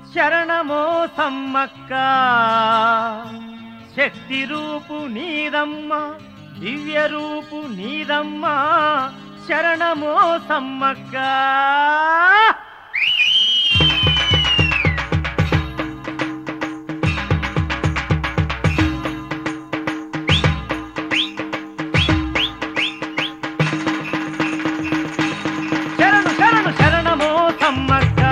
శరణమో సమ్మక్క శక్తి రూపు నీదమ్మ దివ్య రూపు నీదమ్మ శరణమో సమ్మక్క శరణు శరణు శరణమో సమ్మక్క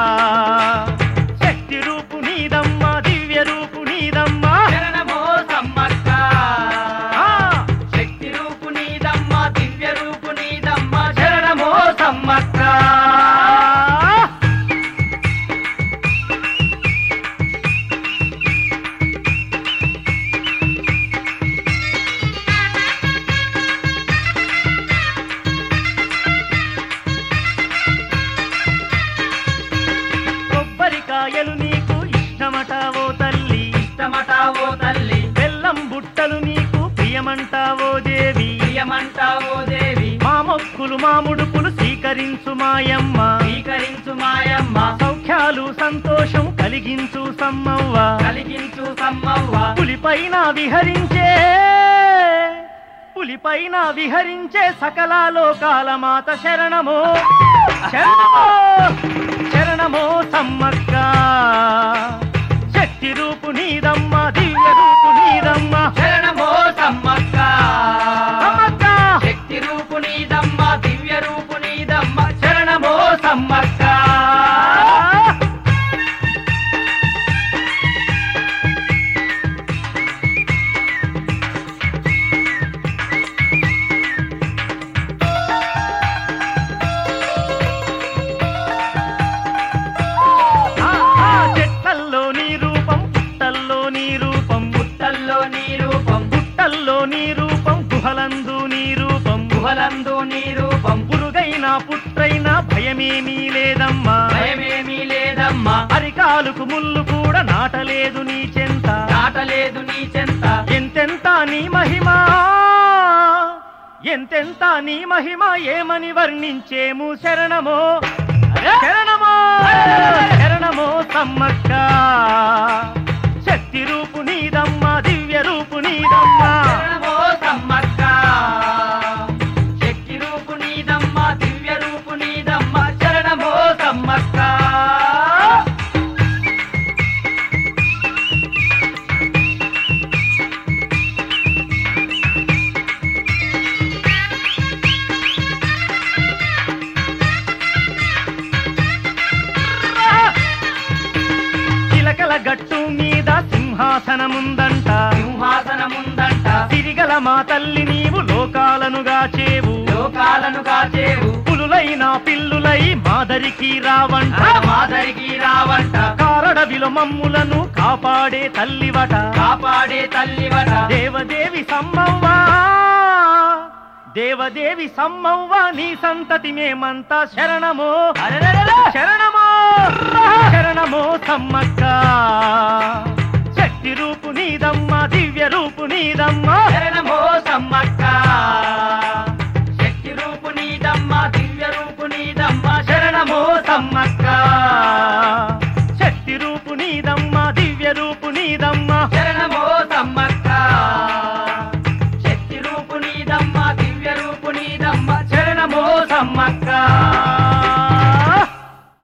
శక్తి రూపు నీదమ్మ దివ్య రూపు నీదమ్మ శరణమో సమ్మక్క ఆ! శక్తి రూపు నీదమ్మ దివ్య రూపు నీదమ్మ శరణమో సమ్మక్క కొబ్బరికాయలు నీకు ఇష్టమటావో తల్లి ఇష్టమటావో తల్లి బెల్లం బుట్టలు నీకు ప్రియమంటావో దేవి ప్రియమంటావో దేవి మా మొక్కులు మా ముడుపులు స్వీకరించు మాయమ్మ స్వీకరించు మాయమ్మ సౌఖ్యాలు సంతోషం కలిగించు సమ్మవ్వ కలిగించు సమ్మవ్వ పులిపైన విహరించే పులిపైన విహరించే సకల లోకాల మాత శరణమో శరణమో శరణమో సమ్మక్క శక్తి రూపు నీదమ్మ దివ్య రూపు నీదమ్మ శరణమో సమ్మక్క సమ్మక్క శక్తి రూపు నీదమ్మ దివ్య రూపు నీదమ్మ శరణమో సమ్మక్క ఆ, ఆ, చెట్లల్లో నీ రూపం పుట్టల్లో నీ రూపం పుట్టల్లో నీ రూపం పుట్టల్లో నీ రూపం గుహలందు నీ రూపం గుహలందు నీ రూపం పురుగైనా పుట్రైనా భయమేమీ లేదమ్మా భయమేమీ లేదమ్మా అరికాలుకు ముళ్ళు కూడా నాటలేదు నీ చెంత దాటలేదు నీ చెంత ఎంతెంత నీ మహిమా ఎంతెంత నీ మహిమ ఏమని వర్ణించేము శరణమో శరణమో శరణమో సమ్మక్క శక్తి రూపు నీదమ్మ దివ్య రూపు నీదమ్మ శరణమో సమ్మక్క శక్తి రూపు నీదమ్మ దివ్య రూపు నీదమ్మ శరణమో సమ్మక్క చిలకల గట్టు మీద సింహాసనముందంట సింహాసనముందంట సిరిగల మా తల్లి నీవు లోకాలను గాచేవు లోకాలను కాచేవు పులులైన పిల్లులై మాదరికి రావంట మాదరికి రావంట కారడవిలో మమ్ములను కాపాడే తల్లివట కాపాడే తల్లివట దేవదేవి సమ్మవ్వా దేవదేవి సమ్మవ్వ నీ సంతతి మేమంతా శరణమో శరణమో శరణమో సమ్మక్క శక్తి రూపు నీదమ్మ దివ్య రూపు నీదమ్మ శరణమో సమ్మక్క